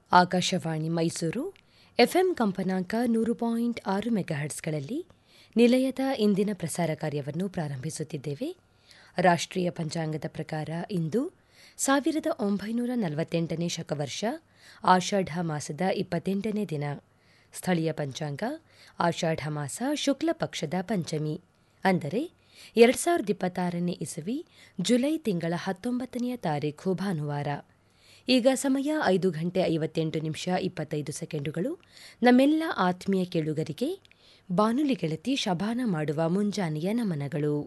Akashvani Mysuru FM ಕಂಪನಾಂಕ ನೂರು point ಆರು ಮೆಗಾಹರ್ಟ್ಸ್ಗಳಲ್ಲಿ ನಿಲಯದ ಇಂದಿನ ಪ್ರಸಾರ ಕಾರ್ಯವನ್ನು ಪ್ರಾರಂಭಿಸುತ್ತಿದ್ದೇವೆ ರಾಷ್ಟ್ರೀಯ ಪಂಚಾಂಗದ ಪ್ರಕಾರ ಇಂದು ಸಾವಿರದ ಒಂಬೈನೂರ ನಲವತ್ತೆಂಟನೇ ಶಕವರ್ಷ ಆಷಾಢ ಮಾಸದ ಇಪ್ಪತ್ತೆಂಟನೇ ದಿನ ಸ್ಥಳೀಯ ಪಂಚಾಂಗ ಆಷಾಢ ಮಾಸ ಶುಕ್ಲ ಪಕ್ಷದ ಪಂಚಮಿ ಅಂದರೆ ಎರಡು ಸಾವಿರದ ಇಪ್ಪತ್ತಾರನೇ ಇಸವಿ ಜುಲೈ ತಿಂಗಳ ಹತ್ತೊಂಬತ್ತನೆಯ ತಾರೀಖು ಭಾನುವಾರ ಈಗ ಸಮಯ ಐದು ಗಂಟೆ ಐವತ್ತೆಂಟು ನಿಮಿಷ ಇಪ್ಪತ್ತೈದು ಸೆಕೆಂಡುಗಳು ನಮ್ಮೆಲ್ಲ ಆತ್ಮೀಯ ಕೇಳುಗರಿಗೆ ಬಾನುಲಿ ಗೆಳತಿ ಶಬಾನ ಮಾಡುವ ಮುಂಜಾನೆಯ ನಮನಗಳು